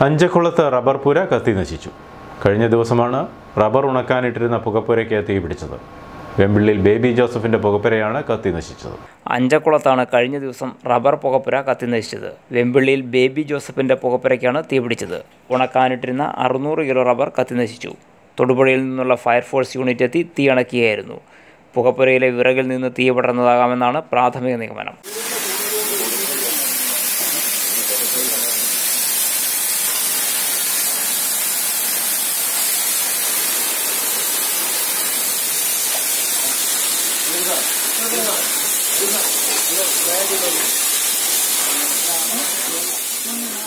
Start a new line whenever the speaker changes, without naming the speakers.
അഞ്ചക്കുളത്ത് rubber പുര കത്തി നശിച്ചു കഴിഞ്ഞ ദിവസമാണ് റബ്ബർ ഉണക്കാനിട്ടിരുന്ന പുകപ്പുരയ്ക്ക് തീ പിടിച്ചത് വെമ്പിള്ളിയിൽ ബേബി ജോസഫിന്റെ പുകപ്പുരയാണ് കത്തി നശിച്ചത്
അഞ്ചക്കുളത്താണ് കഴിഞ്ഞ ദിവസം റബ്ബർ പുകപ്പുര കത്തി നശിച്ചത് വെമ്പിള്ളിയിൽ ബേബി ജോസഫിന്റെ പുകപ്പുരയ്ക്കാണ് തീപിടിച്ചത് ഉണക്കാനിട്ടിരുന്ന അറുന്നൂറ് കിലോ റബ്ബർ കത്തി നശിച്ചു തൊടുപുഴയിൽ നിന്നുള്ള ഫയർഫോഴ്സ് യൂണിറ്റ് എത്തി തീ അണയ്ക്കുകയായിരുന്നു പുകപ്പുരയിലെ വിറകിൽ നിന്ന് തീ പടർന്നതാകാമെന്നാണ് പ്രാഥമിക നിഗമനം
Thank you.